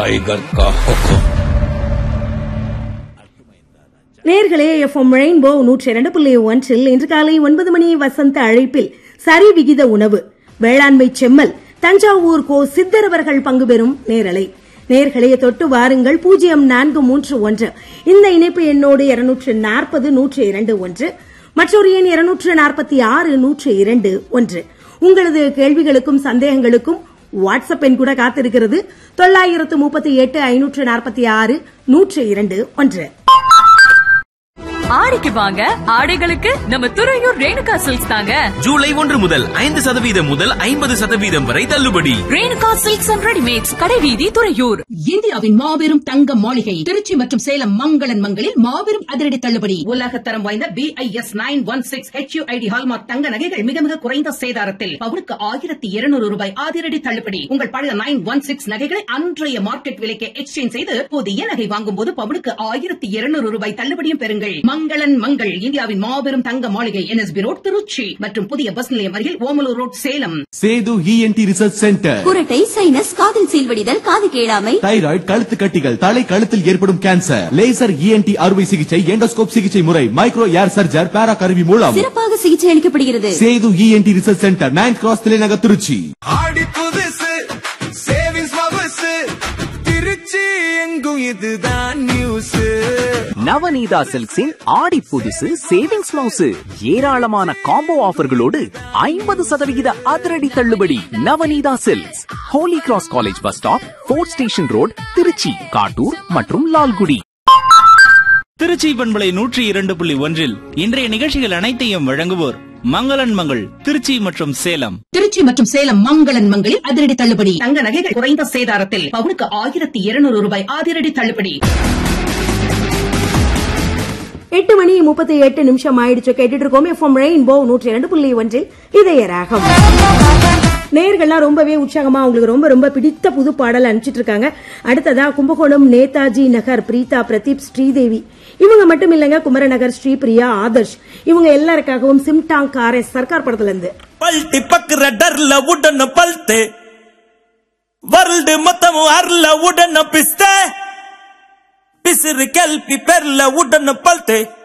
tiger का हुक्म நேர்களே எஃப்எம் ரெயின்போ நூற்றி இரண்டு புள்ளி ஒன்றில் இன்று காலை ஒன்பது மணி வசந்த அழைப்பில் சரி விகித உணவு வேளாண்மை செம்மல் தஞ்சாவூர் கோ சித்தரவர்கள் பங்கு பெறும் நேரலை நேர்களே தொட்டு வாருங்கள் பூஜ்ஜியம் நான்கு மூன்று ஒன்று இந்த இணைப்பு எண்ணோடு இருநூற்று நாற்பது நூற்று இரண்டு ஒன்று மற்றொரு எண் இருநூற்று நாற்பத்தி ஆறு நூற்று இரண்டு ஒன்று உங்களது கேள்விகளுக்கும் சந்தேகங்களுக்கும் வாட்ஸ்அப் எண் கூட காத்திருக்கிறது தொள்ளாயிரத்து முப்பத்தி எட்டு ஐநூற்று நாற்பத்தி ஆறு நூற்று இரண்டு ஒன்று ஆடிக்கு வாங்க ஆடைகளுக்கு நம்ம துறையூர் ரேணுகா சில்க்ஸ் தாங்க ஜூலை ஒன்று முதல் ஐந்து சதவீதம் முதல் ஐம்பது சதவீதம் வரை தள்ளுபடி ரேணுகா சில்க்ஸ் அண்ட் ரெடிமேட்ஸ் கடைவீதி துறையூர் இந்தியாவின் மாபெரும் தங்க மாளிகை திருச்சி மற்றும் சேலம் மங்களன் மங்களில் மாபெரும் அதிரடி தள்ளுபடி உலக தரம் வாய்ந்த B I S nine one six HUID hallmark தங்க நகைகள் மிக மிக குறைந்த சேதாரத்தில் பவுனுக்கு ஆயிரத்தி இருநூறு ரூபாய் அதிரடி தள்ளுபடி உங்கள் பழைய நைன் ஒன் சிக்ஸ் நகைகளை அன்றைய மார்க்கெட் விலைக்கு எக்ஸ்சேஞ்ச் செய்து புதிய நகை வாங்கும் போது பவுனுக்கு ஆயிரத்தி இருநூறு ரூபாய் தள்ளுபடியும் பெறுங்கள் மங்களன் மங்கள் இந்தியாவின் மாபெரும் தங்க மாளிகை என்எஸ்பி ரோட் திருச்சி மற்றும் புதிய பஸ் நிலையம் அருகில் Omalur road Salem Sethu ENT research centre குரட்டை சைனஸ் காதில் சீல்வடிதல் காது கேளாமை தைராய்டு கழுத்து கட்டிகள் தலை கழுத்தில் ஏற்படும் கேன்சர் லேசர் இஎன்டி அறுவை சிகிச்சை எண்டோஸ்கோப் சிகிச்சை முறை மைக்ரோ ஏர் சர்ஜர் பேரா கருவி மூலம் சிறப்பாக சிகிச்சை அளிக்கப்படுகிறது Sethu ENT research centre nine cross தலைநகர் திருச்சி ஆடி புதுசு சேவிங்ஸ் பபசு திருச்சி எங்கும் இதுதான் நியூஸ் நவநீதா சில்க்ஸின் ஆடி புதுசு சேவிங்ஸ் மவுசு ஏராளமான காம்போ ஆஃபர்களோடு ஐம்பது சதவிகித அதிரடி தள்ளுபடி Navaneetha silks holy cross college bus stop fort station road Tiruchi Kattur மற்றும் லால்குடி திருச்சி பண்பலை நூற்றி இரண்டு புள்ளி ஒன்றில் இன்றைய நிகழ்ச்சிகள் அனைத்தையும் வழங்குவோர் மங்களன் மங்கள் திருச்சி மற்றும் சேலம் திருச்சி மற்றும் சேலம் மங்களன் மங்களில் அதிரடி தள்ளுபடி தங்க நகைகள் குறைந்த சேதாரத்தில் பவுனுக்கு ஆயிரத்தி இருநூறு ரூபாய் அதிரடி தள்ளுபடி எட்டு மணி முப்பத்தி எட்டு நிமிஷம் ஆயிடுச்சு கேட்டுட்டு இருக்கோம் எஃப்எம் ரெயின்போ நூற்றி இரண்டு புள்ளி ஒன்றில் இதய ராகம் நேர்கள்லாம் ரொம்பவே உற்சாகமா அவங்களுக்கு ரொம்ப ரொம்ப பிடித்த புது பாடல் அனுப்பிச்சிட்டு இருக்காங்க அடுத்ததா கும்பகோணம் நேதாஜி நகர் பிரீதா பிரதீப் ஸ்ரீதேவி இவங்க மட்டும் இல்லைங்க குமரநகர் ஸ்ரீபிரியா ஆதர்ஷ் இவங்க எல்லாருக்காகவும் சிம்டாங் காரே சர்க்கார் படத்துல இருந்து பல்ட்டி பக்குற டர்ல உடன பல்த்து ವರ್ಲ್ಡ್ ಮೊತ್ತము ಅರ್ಲ ಉಡನ ಪಿಸ್ತೆ ಬಿಸಿರು ಕೆಲ್ಪಿ ಪೆರ್ಲ ಉಡನ ಪಲ್ತೆ